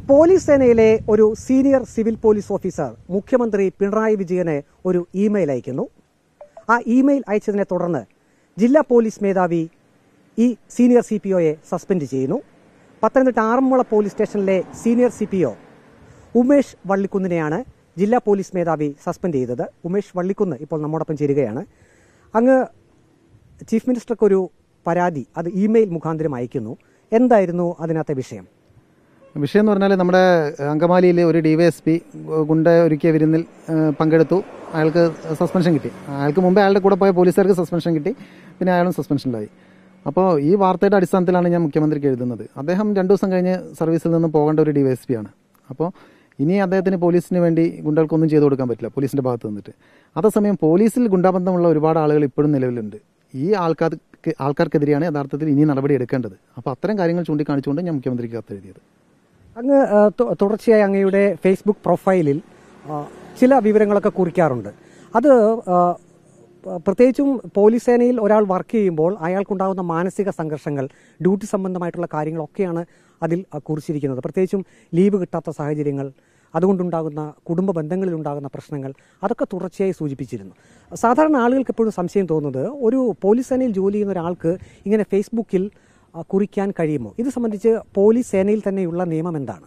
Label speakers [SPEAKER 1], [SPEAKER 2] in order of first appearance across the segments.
[SPEAKER 1] police സേനയിലെ ഒരു senior civil police officer മുഖ്യമന്ത്രി പിണറായി വിജയന് ഒരു ഇമെയിൽ അയക്കുന്നു ആ ഇമെയിൽ അയച്ചതിനെ തുടർന്ന് ജില്ലാ പോലീസ് മേധാവി ഈ സീനിയർ സി പി ഒയെ സസ്പെൻഡ് ചെയ്യുന്നു പത്തനംതിട്ട ആറന്മുള പോലീസ് സ്റ്റേഷനിലെ senior C P O Umesh വള്ളിക്കുന്നിനെയാണ് ജില്ലാ പോലീസ് മേധാവി സസ്പെൻഡ് ചെയ്തത് ഉമേഷ് വള്ളിക്കുന്ന് ഇപ്പോൾ നമ്മോടൊപ്പം ചേരുകയാണ് അങ്ങ് ചീഫ് മിനിസ്റ്റർക്ക് ഒരു പരാതി അത് ഇമെയിൽ മുഖാന്തരം അയക്കുന്നു എന്തായിരുന്നു അതിനകത്തെ വിഷയം
[SPEAKER 2] വിഷയം എന്ന് പറഞ്ഞാൽ നമ്മുടെ അങ്കമാലിയിൽ ഒരു ഡിവൈഎസ്പി ഗുണ്ട ഒരുക്കിയ വിരുന്നിൽ ഏഹ്, പങ്കെടുത്തു അയാൾക്ക് സസ്പെൻഷൻ കിട്ടി അയാൾക്ക് മുമ്പേ അയാളുടെ കൂടെ പോയ പോലീസുകാർക്ക് സസ്പെൻഷൻ കിട്ടി പിന്നെ അയാളും സസ്പെൻഷനിലായി അപ്പോൾ ഈ വാർത്തയുടെ അടിസ്ഥാനത്തിലാണ് ഞാൻ മുഖ്യമന്ത്രിക്ക് എഴുതുന്നത് അദ്ദേഹം രണ്ടു ദിവസം കഴിഞ്ഞ് സർവീസിൽ നിന്ന് പോകേണ്ട ഒരു ഡിവൈഎസ്പി ആണ് അപ്പോൾ ഇനി അദ്ദേഹത്തിന് പോലീസിന് വേണ്ടി ഗുണ്ടകൾക്കൊന്നും ചെയ്തു കൊടുക്കാൻ പറ്റില്ല പോലീസിന്റെ ഭാഗത്ത് നിന്നിട്ട് അതേസമയം പോലീസിൽ ഗുണ്ടാബന്ധമുള്ള ഒരുപാട് ആളുകൾ ഇപ്പോഴും നിലവിലുണ്ട് ഈ ആൾക്കാർക്ക് ആൾക്കാർക്കെതിരെയാണ് യഥാർത്ഥത്തിൽ ഇനി നടപടി എടുക്കേണ്ടത് അപ്പോൾ അത്തരം കാര്യങ്ങൾ ചൂണ്ടിക്കാണിച്ചുകൊണ്ട് ഞാൻ മുഖ്യമന്ത്രിക്ക് കത്തെഴുതിയത്
[SPEAKER 1] അങ്ങ് ആ, തു- തുടർച്ചയായി അങ്ങയുടെ ഫേസ്ബുക്ക് പ്രൊഫൈലിൽ ആ, ചില വിവരങ്ങളൊക്കെ കുറിക്കാറുണ്ട് അത് ആ, പ- പ്രത്യേകിച്ചും പോലീസ് സേനയിൽ ഒരാൾ വർക്ക് ചെയ്യുമ്പോൾ അയാൾക്കുണ്ടാകുന്ന മാനസിക സംഘർഷങ്ങൾ ഡ്യൂട്ടി സംബന്ധമായിട്ടുള്ള കാര്യങ്ങളൊക്കെയാണ് അതിൽ ആ, കുറിച്ചിരിക്കുന്നത് പ്രത്യേകിച്ചും ലീവ് കിട്ടാത്ത സാഹചര്യങ്ങൾ അതുകൊണ്ടുണ്ടാകുന്ന കുടുംബ ബന്ധങ്ങളിലുണ്ടാകുന്ന പ്രശ്നങ്ങൾ അതൊക്കെ തുടർച്ചയായി സൂചിപ്പിച്ചിരുന്നു സാധാരണ ആളുകൾക്ക് എപ്പോഴും സംശയം തോന്നുന്നത് ഒരു പോലീസ് സേനയിൽ ജോലി ചെയ്യുന്ന ഒരാൾക്ക് ഇങ്ങനെ ഫേസ്ബുക്കിൽ ആ, കുറിക്കാൻ കഴിയുമോ ഇത് സംബന്ധിച്ച് പോലീസ് സേനയിൽ തന്നെയുള്ള നിയമം എന്താണ്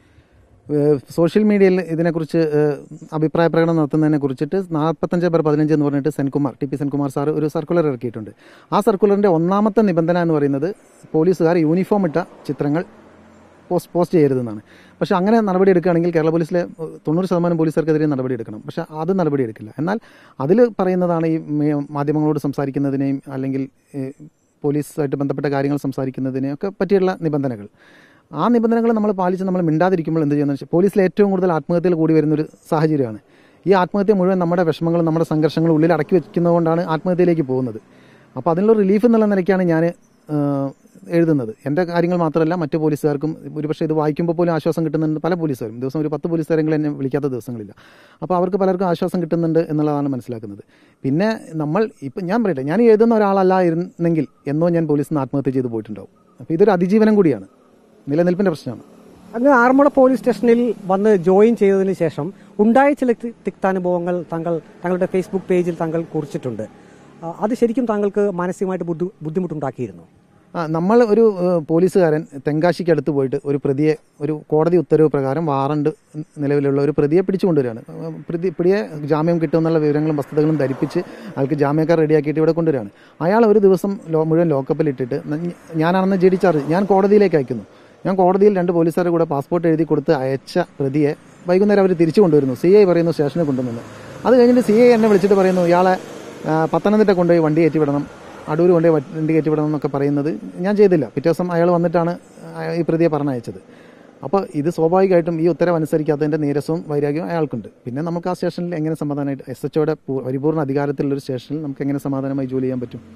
[SPEAKER 2] ഏഹ് സോഷ്യൽ മീഡിയയിൽ ഇതിനെക്കുറിച്ച് ഏഹ് അഭിപ്രായ പ്രകടനം നടത്തുന്നതിനെ കുറിച്ചിട്ട് നാൽപ്പത്തഞ്ച് പേർ പതിനഞ്ച് എന്ന് പറഞ്ഞിട്ട് Senkumar T P Senkumar sir ഒരു സർക്കുലർ ഇറക്കിയിട്ടുണ്ട് ആ സർക്കുലറിന്റെ ഒന്നാമത്തെ നിബന്ധന എന്ന് പറയുന്നത് പോലീസുകാർ യൂണിഫോം ഇട്ട ചിത്രങ്ങൾ പോസ്റ്റ് പോസ്റ്റ് ചെയ്യരുതെന്നാണ് പക്ഷെ അങ്ങനെ നടപടി എടുക്കുകയാണെങ്കിൽ കേരള പോലീസിലെ ഏഹ്, തൊണ്ണൂറ് ശതമാനം പോലീസുകാർക്കെതിരെ നടപടി എടുക്കണം പക്ഷെ അത് നടപടി എടുക്കില്ല എന്നാൽ അതിൽ പറയുന്നതാണ് ഈ മേ- മാധ്യമങ്ങളോട് സംസാരിക്കുന്നതിനെയും അല്ലെങ്കിൽ ഏഹ്, പോലീസുമായിട്ട് ബന്ധപ്പെട്ട കാര്യങ്ങൾ സംസാരിക്കുന്നതിനെയും ഒക്കെ പറ്റിയുള്ള നിബന്ധനകൾ ആ നിബന്ധനകൾ നമ്മൾ പാലിച്ച് നമ്മൾ മിണ്ടാതിരിക്കുമ്പോൾ എന്ത് ചെയ്യുന്നത് വെച്ചാൽ പോലീസിൽ ഏറ്റവും കൂടുതൽ ആത്മഹത്യകൾ കൂടി വരുന്നൊരു സാഹചര്യമാണ് ഈ ആത്മഹത്യ മുഴുവൻ നമ്മുടെ വിഷമങ്ങളും നമ്മുടെ സംഘർഷങ്ങളും ഉള്ളിൽ അടക്കി വെക്കുന്നതുകൊണ്ടാണ് ആത്മഹത്യയിലേക്ക് പോകുന്നത് അപ്പോൾ അതിനുള്ള റിലീഫ് എന്നുള്ള നിലയ്ക്കാണ് ഞാൻ എഴുതുന്നത് എൻ്റെ കാര്യങ്ങൾ മാത്രമല്ല മറ്റു പോലീസുകാർക്കും ഒരുപക്ഷെ ഇത് വായിക്കുമ്പോൾ പോലും ആശ്വാസം കിട്ടുന്നുണ്ട് പല പോലീസുകാരും ദിവസം ഒരു പത്ത് പോലീസുകാരെങ്കിലും എന്നെ വിളിക്കാത്ത ദിവസങ്ങളില്ല അപ്പോൾ അവർക്ക് പലർക്കും ആശ്വാസം കിട്ടുന്നുണ്ട് എന്നുള്ളതാണ് മനസ്സിലാക്കുന്നത് പിന്നെ നമ്മൾ ഇപ്പം ഞാൻ പറയട്ടെ ഞാൻ എഴുതുന്ന ഒരാളല്ലായിരുന്നെങ്കിൽ എന്നോ ഞാൻ പോലീസിൽ നിന്ന് ആത്മഹത്യ ചെയ്ത് പോയിട്ടുണ്ടാവും അപ്പോൾ ഇതൊരു അതിജീവനം കൂടിയാണ് നിലനിൽപ്പിൻ്റെ പ്രശ്നമാണ്
[SPEAKER 1] അങ്ങ് ആറന്മുള പോലീസ് സ്റ്റേഷനിൽ വന്ന് ജോയിൻ ചെയ്തതിന് ശേഷം ഉണ്ടായ ചില തി- തിക്താനുഭവങ്ങൾ താങ്കൾ താങ്കളുടെ ഫേസ്ബുക്ക് പേജിൽ താങ്കൾ കുറിച്ചിട്ടുണ്ട് ആ, അത് ശരിക്കും താങ്കൾക്ക് മാനസികമായിട്ട് ബുദ്ധി- ബുദ്ധിമുട്ടുണ്ടാക്കിയിരുന്നു
[SPEAKER 2] ആ, നമ്മൾ ഒരു ഏഹ്, പോലീസുകാരൻ തെങ്കാശിക്ക് അടുത്ത് പോയിട്ട് ഒരു പ്രതിയെ ഒരു കോടതി ഉത്തരവ് പ്രകാരം വാറണ്ട് നിലവിലുള്ള ഒരു പ്രതിയെ പിടിച്ചുകൊണ്ടുവരികയാണ് ഏഹ്, പ്രതി പിടിയെ ജാമ്യം കിട്ടുമെന്നുള്ള വിവരങ്ങളും വസ്തുതകളും ധരിപ്പിച്ച് അയാൾക്ക് ജാമ്യക്കാർ റെഡിയാക്കിയിട്ട് ഇവിടെ കൊണ്ടുവരികയാണ് അയാൾ ഒരു ദിവസം ലോ മുഴുവൻ ലോക്കപ്പിൽ ഇട്ടിട്ട് ന- ഞാനാണെന്ന് ജി ഡി ചാർജ് ഞാൻ കോടതിയിലേക്ക് അയക്കുന്നു ഞാൻ കോടതിയിൽ രണ്ട് പോലീസുകാരുടെ കൂടെ പാസ്പോർട്ട് എഴുതി കൊടുത്ത് അയച്ച പ്രതിയെ വൈകുന്നേരം അവർ തിരിച്ചു കൊണ്ടുവരുന്നു സി ഐ പറയുന്നു സ്റ്റേഷനിൽ കൊണ്ടുവന്നു അത് കഴിഞ്ഞിട്ട് സി ഐ എന്നെ വിളിച്ചിട്ട് പറയുന്നു ഇയാളെ ആ, പത്തനംതിട്ട കൊണ്ടുപോയി വണ്ടി കയറ്റി വിടണം അടൂർ കൊണ്ടുപോയി വണ്ടി കയറ്റി വിടണം എന്നൊക്കെ പറയുന്നത് ഞാൻ ചെയ്തില്ല പിറ്റേ ദിവസം അയാൾ വന്നിട്ടാണ് ആ, ഈ പ്രതിയെ പറഞ്ഞയച്ചത് അപ്പോൾ ഇത് സ്വാഭാവികമായിട്ടും ഈ ഉത്തരവ് അനുസരിക്കാത്തതിന്റെ നീരസവും വൈരാഗ്യവും അയാൾക്കുണ്ട് പിന്നെ നമുക്ക് ആ സ്റ്റേഷനിൽ എങ്ങനെ സമാധാനമായിട്ട് എസ് എച്ച് പരിപൂർണ്ണ അധികാരത്തിലുള്ള ഒരു സ്റ്റേഷനിൽ നമുക്ക് എങ്ങനെ സമാധാനമായി ജോലി ചെയ്യാൻ പറ്റും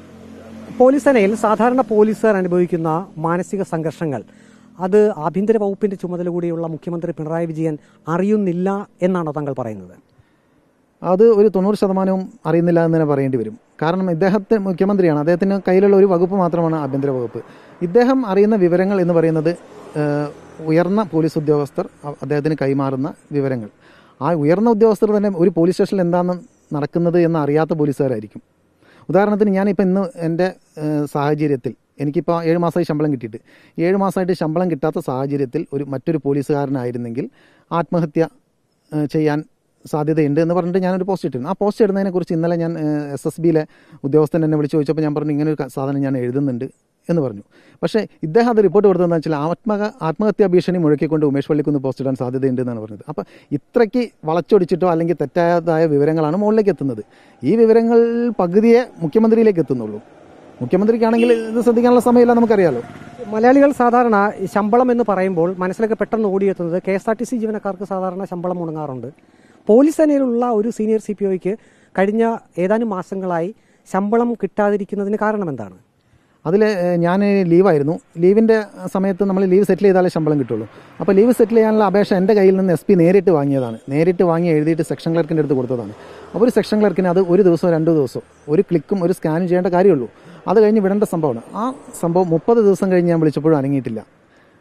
[SPEAKER 1] പോലീസ് സേനയിൽ സാധാരണ പോലീസുകാർ അനുഭവിക്കുന്ന മാനസിക സംഘർഷങ്ങൾ അത് ആഭ്യന്തര വകുപ്പിന്റെ ചുമതല കൂടിയുള്ള മുഖ്യമന്ത്രി പിണറായി വിജയൻ അറിയുന്നില്ല എന്നാണോ താങ്കൾ പറയുന്നത്
[SPEAKER 2] അത് ഒരു തൊണ്ണൂറ് ശതമാനവും അറിയുന്നില്ല എന്ന് തന്നെ പറയേണ്ടി വരും കാരണം ഇദ്ദേഹത്തെ മുഖ്യമന്ത്രിയാണ് അദ്ദേഹത്തിന് കയ്യിലുള്ള ഒരു വകുപ്പ് മാത്രമാണ് ആഭ്യന്തര വകുപ്പ് ഇദ്ദേഹം അറിയുന്ന വിവരങ്ങൾ എന്ന് പറയുന്നത് ഏഹ്, ഉയർന്ന പോലീസ് ഉദ്യോഗസ്ഥർ അ- അദ്ദേഹത്തിന് കൈമാറുന്ന വിവരങ്ങൾ ആ ഉയർന്ന ഉദ്യോഗസ്ഥർ തന്നെ ഒരു പോലീസ് സ്റ്റേഷനിൽ എന്താണ് നടക്കുന്നത് എന്ന് അറിയാത്ത പോലീസുകാരായിരിക്കും ഉദാഹരണത്തിന് ഞാനിപ്പോൾ ഇന്ന് എൻ്റെ ഏഹ്, സാഹചര്യത്തിൽ എനിക്കിപ്പോൾ ഏഴ് മാസമായി ശമ്പളം കിട്ടിയിട്ട് ഏഴ് മാസമായിട്ട് ശമ്പളം കിട്ടാത്ത സാഹചര്യത്തിൽ ഒരു മറ്റൊരു പോലീസുകാരനായിരുന്നെങ്കിൽ ആത്മഹത്യ ഏഹ്, ചെയ്യാൻ സാധ്യതയുണ്ട് എന്ന് പറഞ്ഞിട്ട് ഞാനൊരു പോസ്റ്റ് ഇട്ടിരുന്നു ആ പോസ്റ്റ് ഇടുന്നതിനെ കുറിച്ച് ഇന്നലെ ഞാൻ എസ് എസ് ബിയിലെ ഉദ്യോഗസ്ഥൻ എന്നെ വിളിച്ച് ചോദിച്ചപ്പോൾ ഞാൻ പറഞ്ഞു ഇങ്ങനെ ഒരു ക- സാധനം ഞാൻ എഴുതുന്നുണ്ട് എന്ന് പറഞ്ഞു പക്ഷേ ഇദ്ദേഹം അത് റിപ്പോർട്ട് കൊടുത്തതെന്ന് വെച്ചാൽ ആത്മക ആത്മഹത്യാ ഭീഷണി മുഴക്കിക്കൊണ്ട് ഉമേഷ് പള്ളിക്കുന്ന് പോസ്റ്റ് ഇടാൻ സാധ്യതയുണ്ട് എന്നാണ് പറഞ്ഞത് അപ്പോൾ ഇത്രയ്ക്ക് വളച്ചൊടിച്ചിട്ടോ അല്ലെങ്കിൽ തെറ്റായതായ വിവരങ്ങളാണ് മുകളിലേക്ക് എത്തുന്നത് ഈ വിവരങ്ങൾ പകുതിയെ മുഖ്യമന്ത്രിയിലേക്ക് എത്തുന്നുള്ളൂ മുഖ്യമന്ത്രിക്കാണെങ്കിൽ ഇത് ശ്രദ്ധിക്കാനുള്ള സമയമില്ല നമുക്കറിയാലോ
[SPEAKER 1] മലയാളികൾ സാധാരണ ഈ ശമ്പളം എന്ന് പറയുമ്പോൾ മനസ്സിലൊക്കെ പെട്ടെന്ന് ഓടിയെത്തുന്നത് K S R T C ജീവനക്കാർക്ക് സാധാരണ ശമ്പളം മുടങ്ങാറുണ്ട് പോലീസ് സേനയിലുള്ള ഒരു സീനിയർ സി പി ഒയ്ക്ക് കഴിഞ്ഞ ഏതാനും മാസങ്ങളായി ശമ്പളം കിട്ടാതിരിക്കുന്നതിന് കാരണം എന്താണ്
[SPEAKER 2] അതിൽ ഞാൻ ലീവായിരുന്നു ലീവിൻ്റെ സമയത്ത് നമ്മൾ ലീവ് സെറ്റിൽ ചെയ്താലേ ശമ്പളം കിട്ടുള്ളൂ അപ്പോൾ ലീവ് സെറ്റിൽ ചെയ്യാനുള്ള അപേക്ഷ എൻ്റെ കയ്യിൽ നിന്ന് എസ് പി നേരിട്ട് വാങ്ങിയതാണ് നേരിട്ട് വാങ്ങി എഴുതിയിട്ട് സെക്ഷൻ ക്ലർക്കിൻ്റെ അടുത്ത് കൊടുത്തതാണ് അപ്പോൾ ഒരു സെക്ഷൻ ക്ലർക്കിന് അത് ഒരു ദിവസമോ രണ്ട് ദിവസമോ ഒരു ക്ലിക്കും ഒരു സ്കാനും ചെയ്യേണ്ട കാര്യമുള്ളൂ അത് കഴിഞ്ഞ് വിടേണ്ട സംഭവമാണ് ആ സംഭവം മുപ്പത് ദിവസം കഴിഞ്ഞ് ഞാൻ വിളിച്ചപ്പോഴും അനങ്ങിയിട്ടില്ല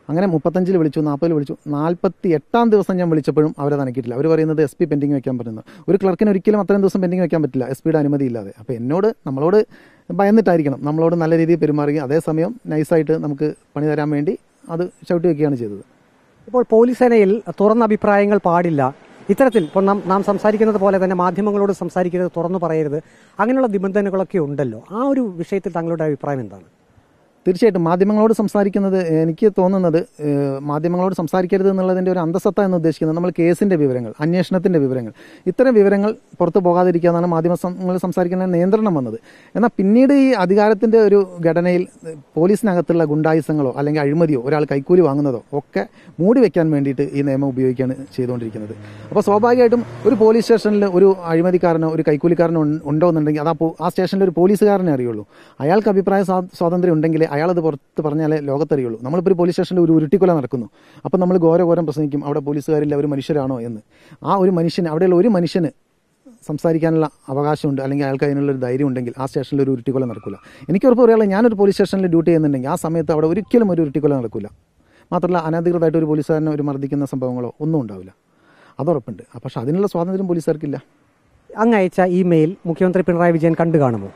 [SPEAKER 2] അങ്ങനെ മുപ്പത്തഞ്ചിൽ വിളിച്ചു നാൽപ്പതിൽ വിളിച്ചു നാൽപ്പത്തി എട്ടാം ദിവസം ഞാൻ വിളിച്ചപ്പോഴും അവരെ നനക്കിയിട്ടില്ല അവർ പറയുന്നത് എസ് പി പെൻഡിങ് വെക്കാൻ പറയുന്നത് ഒരു ക്ലർക്കിന് ഒരിക്കലും അത്രയും ദിവസം പെൻഡിങ് വെക്കാൻ പറ്റില്ല എസ് പിയുടെ അനുമതി ഇല്ലാതെ അപ്പോൾ എന്നോട് നമ്മളോട് ഭയന്നിട്ടായിരിക്കണം നമ്മളോട് നല്ല രീതിയിൽ പെരുമാറുകയും അതേസമയം നൈസായിട്ട് നമുക്ക് പണി തരാൻ വേണ്ടി അത് ചവിട്ടി വെക്കുകയാണ് ചെയ്തത്
[SPEAKER 1] ഇപ്പോൾ പോലീസ് സേനയിൽ തുറന്ന അഭിപ്രായങ്ങൾ പാടില്ല ഇത്തരത്തിൽ ഇപ്പോൾ നാം നാം സംസാരിക്കുന്നത് പോലെ തന്നെ മാധ്യമങ്ങളോട് സംസാരിക്കരുത് തുറന്നു പറയരുത് അങ്ങനെയുള്ള നിബന്ധനകളൊക്കെ ഉണ്ടല്ലോ ആ ഒരു വിഷയത്തിൽ താങ്കളുടെ അഭിപ്രായം എന്താണ്
[SPEAKER 2] തീർച്ചയായിട്ടും മാധ്യമങ്ങളോട് സംസാരിക്കുന്നത് എനിക്ക് തോന്നുന്നത് ഏഹ്, മാധ്യമങ്ങളോട് സംസാരിക്കരുത് എന്നുള്ളതിൻ്റെ ഒരു അന്തസത്ത എന്ന് ഉദ്ദേശിക്കുന്നത് നമ്മൾ കേസിൻ്റെ വിവരങ്ങൾ അന്വേഷണത്തിൻ്റെ വിവരങ്ങൾ ഇത്തരം വിവരങ്ങൾ പുറത്തു പോകാതിരിക്കുക എന്നാണ് മാധ്യമങ്ങൾ സംസാരിക്കുന്ന നിയന്ത്രണം വന്നത് എന്നാൽ പിന്നീട് ഈ അധികാരത്തിൻ്റെ ഒരു ഘടനയിൽ ഏഹ്, പോലീസിനകത്തുള്ള ഗുണ്ടായുസങ്ങളോ അല്ലെങ്കിൽ അഴിമതിയോ ഒരാൾ കൈക്കൂലി വാങ്ങുന്നതോ ഒക്കെ മൂടി വെക്കാൻ വേണ്ടിയിട്ട് ഈ നിയമം ഉപയോഗിക്കുകയാണ് ചെയ്തുകൊണ്ടിരിക്കുന്നത് അപ്പോൾ സ്വാഭാവികമായിട്ടും ഒരു പോലീസ് സ്റ്റേഷനിൽ ഒരു അഴിമതിക്കാരനോ ഒരു കൈക്കൂലിക്കാരനോ ഉൺ- ഉണ്ടോ എന്നുണ്ടെങ്കിൽ അത് ആ പോ- ആ സ്റ്റേഷനിൽ ഒരു പോലീസുകാരനെ അറിയുള്ളൂ അയാൾക്ക് അഭിപ്രായ സ്വാ- സ്വാതന്ത്ര്യം ഉണ്ടെങ്കിൽ അയാളത് പുറത്ത് പറഞ്ഞാലേ ലോകത്തറിയുള്ളൂ നമ്മളിപ്പോൾ ഒരു പോലീസ് സ്റ്റേഷനിൽ ഒരു ഉരുട്ടിക്കൊല നടക്കുന്നു അപ്പോൾ നമ്മൾ ഘോരഘോരം പ്രസംഗിക്കും അവിടെ പോലീസുകാരില്ല ഒരു മനുഷ്യരാണോ എന്ന് ആ ഒരു മനുഷ്യന് അവിടെയുള്ള ഒരു മനുഷ്യന് സംസാരിക്കാനുള്ള അവകാശമുണ്ട് അല്ലെങ്കിൽ അയാൾക്ക് അതിനുള്ള ഒരു ധൈര്യം ഉണ്ടെങ്കിൽ ആ സ്റ്റേഷനിൽ ഒരു ഉരുട്ടിക്കൊല നടക്കില്ല എനിക്ക് ഉറപ്പ് പറയാനുള്ള ഞാനൊരു പോലീസ് സ്റ്റേഷനിൽ ഡ്യൂട്ടി ചെയ്യുന്നുണ്ടെങ്കിൽ ആ സമയത്ത് അവിടെ ഒരിക്കലും ഒരു ഉരുട്ടിക്കൊല നടക്കില്ല മാത്രമല്ല അനധികൃതമായിട്ട് ഒരു പോലീസുകാരനെ ഒരു മർദ്ദിക്കുന്ന സംഭവങ്ങളോ ഒന്നും ഉണ്ടാവില്ല അതുറപ്പുണ്ട് പക്ഷെ അതിനുള്ള സ്വാതന്ത്ര്യം പോലീസുകാർക്കില്ല
[SPEAKER 1] അങ്ങ് അയച്ച ഇമെയിൽ മുഖ്യമന്ത്രി പിണറായി വിജയൻ കണ്ടു കാണുമോ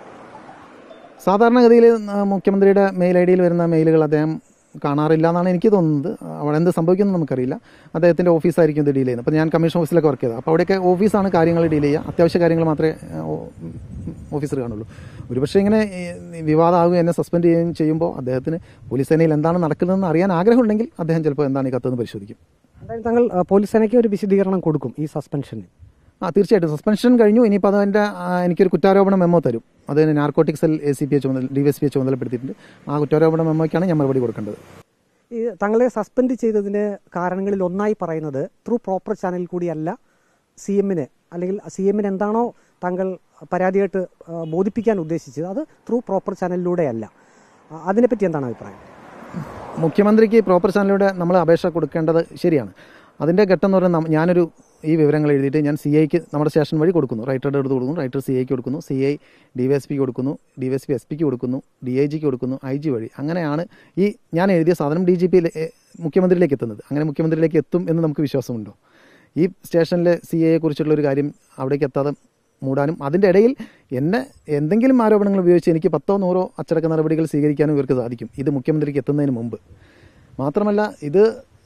[SPEAKER 2] സാധാരണഗതിയിൽ മുഖ്യമന്ത്രിയുടെ മെയിൽ ഐ ഡിയിൽ വരുന്ന മെയിലുകൾ അദ്ദേഹം കാണാറില്ല എന്നാണ് എനിക്ക് തോന്നുന്നത് അവിടെ എന്ത് സംഭവിക്കുന്നു നമുക്കറിയില്ല അദ്ദേഹത്തിൻ്റെ ഓഫീസായിരിക്കും ഇത് ഡീൽ ചെയ്യുന്നത് അപ്പോൾ ഞാൻ കമ്മീഷൻ ഓഫീസിലൊക്കെ വർക്ക് ചെയ്തത് അപ്പോൾ അവിടെയൊക്കെ ഓഫീസാണ് കാര്യങ്ങൾ ഡീൽ ചെയ്യുക അത്യാവശ്യ കാര്യങ്ങൾ മാത്രമേ ഓഫീസർ കാണുള്ളൂ ഒരുപക്ഷെ ഇങ്ങനെ ഈ വിവാദമാകുകയും എന്നെ സസ്പെൻഡ് ചെയ്യുകയും ചെയ്യുമ്പോൾ അദ്ദേഹത്തിന് പോലീസ് സേനയിൽ എന്താണ് നടക്കുന്നതെന്ന് അറിയാൻ ആഗ്രഹമുണ്ടെങ്കിൽ അദ്ദേഹം ചിലപ്പോൾ എന്താണ് ഈ കത്തെന്ന് പരിശോധിക്കും
[SPEAKER 1] എന്തായാലും താങ്കൾ ആ, പോലീസ് സേനയ്ക്ക് ഒരു വിശദീകരണം കൊടുക്കും ഈ സസ്പെൻഷന്
[SPEAKER 2] ആ തീർച്ചയായിട്ടും സസ്പെൻഷൻ കഴിഞ്ഞു ഇനിയിപ്പോൾ അതിൻ്റെ എനിക്കൊരു കുറ്റാരോപണ മെമ്മോ തരും അതിന് narcotic cell A C P A ചുമതല ഡി എസ് പി എ ചുമതലപ്പെടുത്തിയിട്ടുണ്ട് ആ കുറ്റാരോപണ മെമ്മോയ്ക്കാണ് ഞാൻ മറുപടി കൊടുക്കേണ്ടത്
[SPEAKER 1] ഈ താങ്കളെ സസ്പെൻഡ് ചെയ്തതിന് കാരണങ്ങളിൽ ഒന്നായി പറയുന്നത് ത്രൂ പ്രോപ്പർ ചാനൽ കൂടിയല്ല സി എമ്മിന് അല്ലെങ്കിൽ സി എമ്മിന് എന്താണോ താങ്കൾ പരാതിയായിട്ട് ആ, ബോധിപ്പിക്കാൻ ഉദ്ദേശിച്ചത് അത് ത്രൂ പ്രോപ്പർ ചാനലിലൂടെയല്ല ആ, അതിനെപ്പറ്റി എന്താണ് അഭിപ്രായം
[SPEAKER 2] മുഖ്യമന്ത്രിക്ക് പ്രോപ്പർ ചാനലിലൂടെ നമ്മൾ അപേക്ഷ കൊടുക്കേണ്ടത് ശരിയാണ് അതിൻ്റെ ഘട്ടം എന്ന് പറഞ്ഞാൽ നമ്മ- ഞാനൊരു ഈ വിവരങ്ങൾ എഴുതിയിട്ട് ഞാൻ സി ഐക്ക് നമ്മുടെ സ്റ്റേഷൻ വഴി കൊടുക്കുന്നു റൈറ്ററുടെ അടുത്ത് കൊടുക്കുന്നു റൈറ്റർ സി ഐക്ക് കൊടുക്കുന്നു C I D Y S പിക്ക് കൊടുക്കുന്നു D Y S P S പിക്ക് കൊടുക്കുന്നു ഡി ഐ ജിക്ക് കൊടുക്കുന്നു ഐ ജി വഴി അങ്ങനെയാണ് ഈ ഞാൻ എഴുതിയ സാധനം ഡി ജി പി മുഖ്യമന്ത്രിയിലേക്ക് എത്തുന്നത് അങ്ങനെ മുഖ്യമന്ത്രിയിലേക്ക് എത്തും എന്ന് നമുക്ക് വിശ്വാസമുണ്ടോ ഈ സ്റ്റേഷനിലെ സി എയെ കുറിച്ചുള്ള ഒരു കാര്യം അവിടേക്ക് എത്താതെ മൂടാനും അതിൻ്റെ ഇടയിൽ എന്നെ എന്തെങ്കിലും ആരോപണങ്ങൾ ഉപയോഗിച്ച് എനിക്ക് പത്തോ നൂറോ അച്ചടക്ക നടപടികൾ സ്വീകരിക്കാനും ഇവർക്ക് സാധിക്കും ഇത് മുഖ്യമന്ത്രിക്ക് എത്തുന്നതിന് മുമ്പ് മാത്രമല്ല ഇത്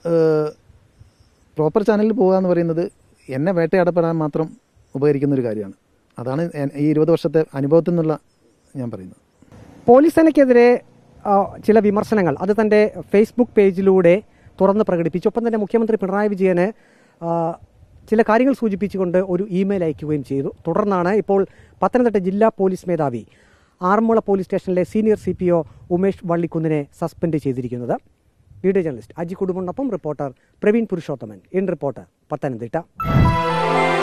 [SPEAKER 2] പ്രോപ്പർ ചാനലിൽ പോകുക എന്ന് പറയുന്നത് എന്നെ വേട്ടയാടപ്പെടാൻ മാത്രം ഉപകരിക്കുന്ന ഒരു കാര്യമാണ് അതാണ് എൻ- ഈ ഇരുപത് വർഷത്തെ അനുഭവത്തിൽ നിന്നുള്ള ഞാൻ പറയുന്നത്
[SPEAKER 1] പോലീസ് സേനയ്ക്കെതിരെ ആ, ചില വിമർശനങ്ങൾ അത് തന്റെ ഫേസ്ബുക്ക് പേജിലൂടെ തുറന്ന് പ്രകടിപ്പിച്ചു ഒപ്പം തന്നെ മുഖ്യമന്ത്രി പിണറായി വിജയന് ആ, ചില കാര്യങ്ങൾ സൂചിപ്പിച്ചുകൊണ്ട് ഒരു ഇമെയിൽ അയക്കുകയും ചെയ്തു തുടർന്നാണ് ഇപ്പോൾ പത്തനംതിട്ട ജില്ലാ പോലീസ് മേധാവി ആറന്മുള പോലീസ് സ്റ്റേഷനിലെ senior C P O Umesh വള്ളിക്കുന്നിനെ സസ്പെൻഡ് ചെയ്തിരിക്കുന്നത് വീഡിയോ ജേർണലിസ്റ്റ് അജി കുടുംബനൊപ്പം reporter Praveen Purushothaman in reporter Pathanamthitta